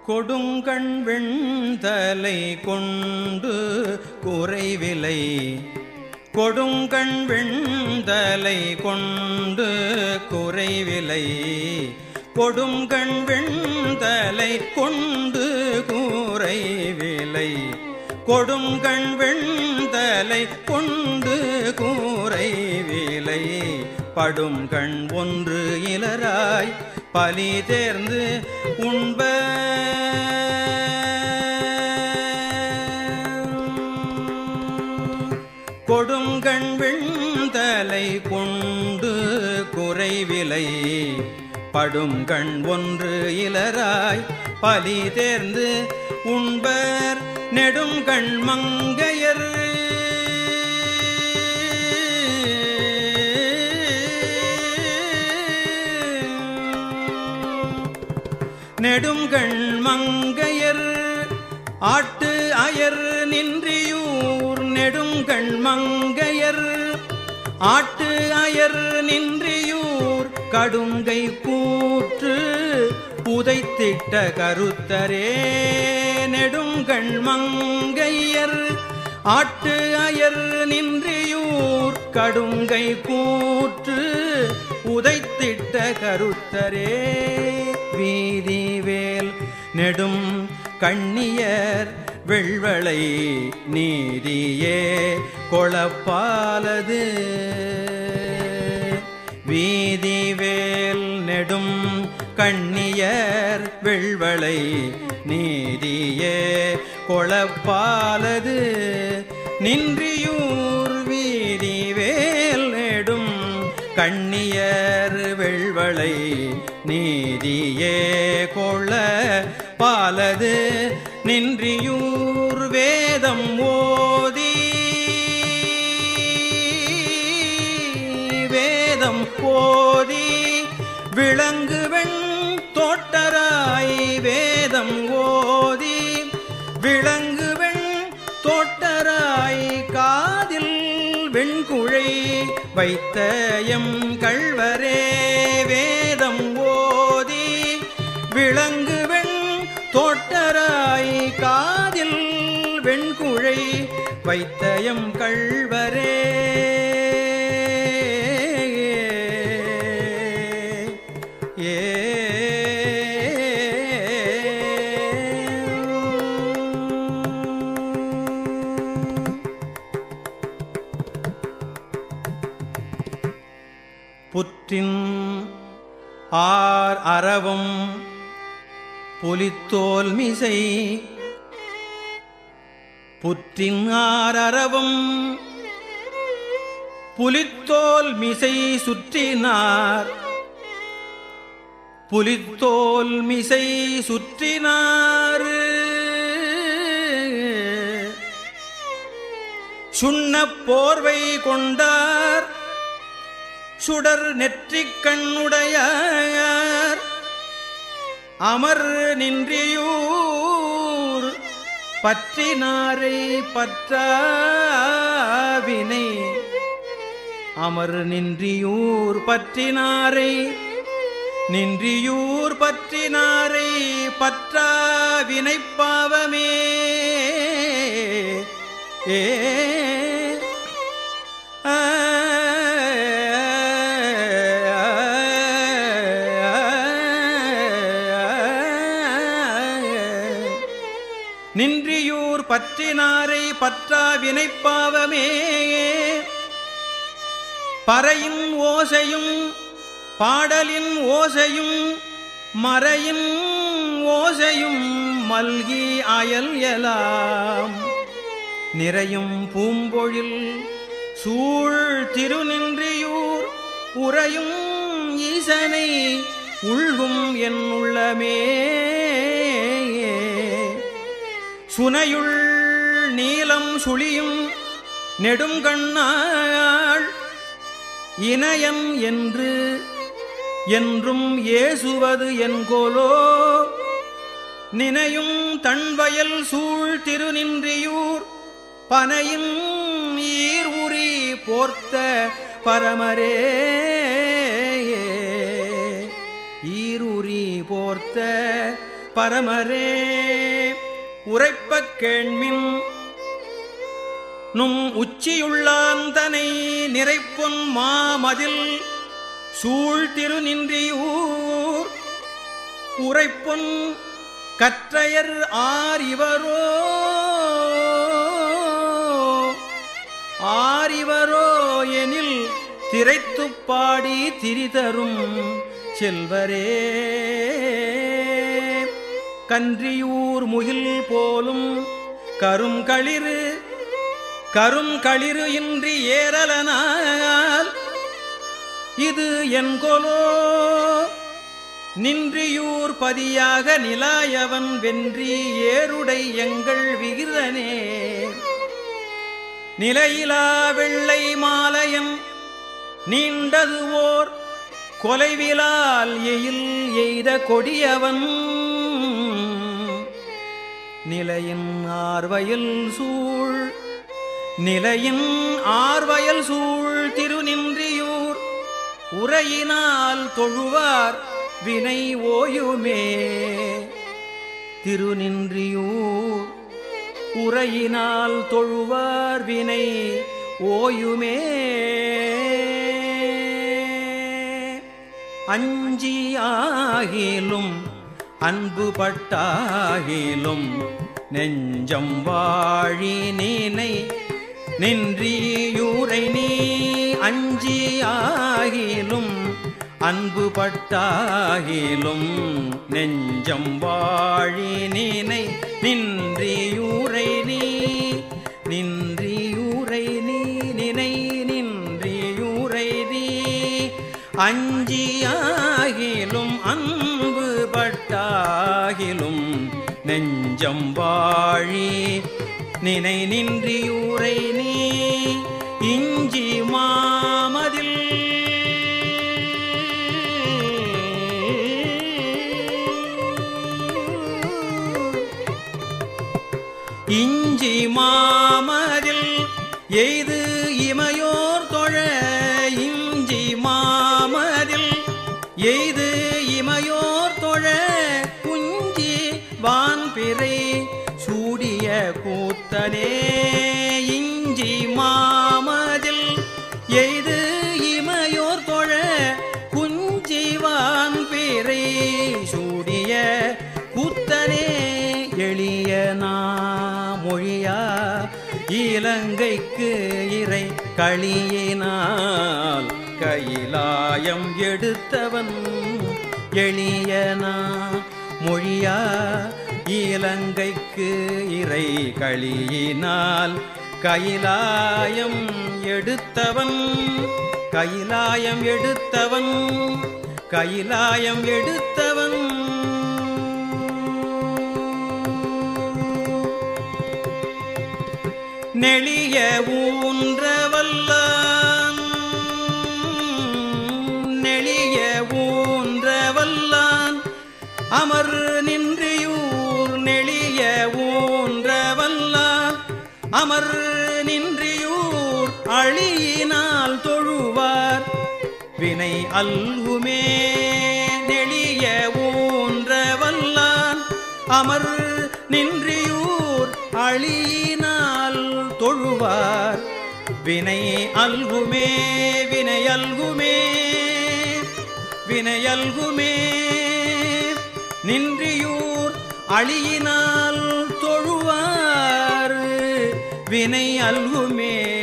கொடுங்கண் வெண்தலை கொண்டு குறைவிலை கொடுங்கண் வெண்தலை கொண்டு குறைவிலை கொடுங்கண் வெண்தலை கொண்டு கூரைவிலை கொடுங்கண் வெண்தலை கொண்டு கூரைவிலை படும் கண் ஒன்று இலராய் பலி தேர்ந்து உண்ப கொடுங்கண் வெண்தலை கொண்டு குறைவிலை படும் கண் ஒன்று இலராய் பலி தேர்ந்து உண்பர் நெடும் கண் மங்கையர் நெடுங்கண் மங்கையர் ஆட்டு அயர் நின்றியூர் நெடுங்கண் மங்கையர் ஆட்டு அயர் நின்றியூர் கடுங்கை கூற்று புதைத்திட்ட கருத்தரே நெடுங்கண் மங்கையர் ஆட்டு அயர் நின்றியூர் கடுங்கை கூற்று உதைத்திட்ட கருத்தரே வீதிவேல் நெடும் கண்ணியர் வெள்வளை நீதியே கொளப்பாலது வீதிவேல் நெடும் கண்ணியர் வெள்வளை நீதியே கொளப்பாலது நின்றியூர் வீதிவேல் நெடும் கண்ணியர் வெள்வளை நீதியே கொள பாலது நின்றியூர் வேதம் ஓதி வேதம் ஓதி விளங்குவெண் தோட்டராய் வேதம் ஓதி விளங்குவெண் தோட்டராய் காதில் வெண்குழை வைத்த எம் கள்வரே வேதம் ஓதி விளங்குவெண் தோட்டராய் காதில் வெண்குழை வைத்த எம் கள்வரே ஏ புற்றின் ஆர் அறவும் புலித்தோல் மிசை புற்றின் ஆர் அறவும் புலித்தோல் மிசை சுற்றினார் புலித்தோல் மிசை சுற்றினார் சுண்ணப் போர்வை கொண்டார் சுடர் நெற்றிக் கண்ணுடையார் அமர் நின்றியூர் பற்றினாரை பற்றாவினை அமர் நின்றியூர் பற்றினாரை நின்றியூர் பற்றினாரை பற்றா வினைப்பாவமே ஏ ஆ, நின்றியூர் பற்றினாரை பற்றா வினைப்பாவமே பறையின் ஓசையும் பாடலின் ஓசையும் மறையின் ஓசையும் மல்கி அயல் எலாம் நிறையும் பூம்பொழில் சூழ் திருநின்றியூர் உறையும் ஈசனை உள்கும் என் உள்ளமே சுனையுள் நீலம் சுழியும் நெடுங்கண்ணாள் இணையன் என்று என்றும் ஏசுவது என்கோலோ நினையும் தன்வயல் சூழ் திருநின்றியூர் பனையின் ஈர் உரி போர்த்த பரமரே ஈருரி போர்த்த பரமரே உரைப்பக் கேள்மின் நும் உச்சியுள்ளாந்தனை நிறைப்பொன் மாமதில் சூழ் திருநின்றியூர் உரைப்பொன் கற்றையர் ஆர் இவரோ ஆரிவரோ எனில் திரைத்துப் பாடி திரிதரும் செல்வரே கன்றியூர் முகில் போலும் கருங்களிறு கருங்களிறு இன்றி ஏறலனால் இது என்கொலோ நின்றியூர் பதியாக நிலாயவன் வென்றி ஏருடை எங்கள் விகிரனே நிலையிலா வெள்ளை மாலையம் நீண்டது ஓர் கொலைவிலால் எயில் எய்த கொடியவன் நிலையின் ஆர்வயல் சூழ் நிலையின் ஆர்வயல் சூழ் திருநின்றியூர் உரையினால் தொழுவார் வினை ஓயுமே திருநின்றியூர் உரையினால் தொழுவார் வினை ஓயுமே அஞ்சி ஆகிலும் அன்பு பட்டாகிலும் நெஞ்சம் வாழி நீனை நின்றியூரை நீ அஞ்சி ஆகிலும் அன்பு பட்டாகிலும் நெஞ்சம் வாழி நீனை நின்றியூரை நீ நின்றியூரை நீ நினை நின்றியூரை நீ அஞ்சியாகிலும் அன்பு பட்டாகிலும் நெஞ்சம் வாழி நினை நின்றியூரை நீ இஞ்சி மாமதில் இஞ்சி மாமதில் எய்து இமையோர் தொழ இஞ்சி மாமதில் எய்து இமையோர் தொழ குஞ்சி வான்பிறை சூடிய கூத்தனே இஞ்சி மாமதில் எய்து இமையோர் தொழ குஞ்சி வான்பிறை சூடிய கூத்தனே எளிய மொழியா இலங்கைக்கு இறை களியினால் கைலாயம் எடுத்தவன் எளியனா மொழியா இலங்கைக்கு இறை களியினால் கைலாயம் எடுத்தவன் கைலாயம் எடுத்தவன் கைலாயம் எடுத்தவன் நெளிய ஊன்றவல்லான் நெளிய ஊன்றவல்லான் அமர் நின்றியூர் நெளிய ஊன்றவல்லான் அமர் நின்றியூர் அழியினால் தொழுவார் வினை அல்குமே நெளிய ஊன்றவல்லான் அமர் நின்றியூர் அழியினால் தொழுவார் வினை அல்குமே வினை அல்குமே வினை அல்குமே நின்றியூர் அழியினால் தொழுவார் வினை அல்குமே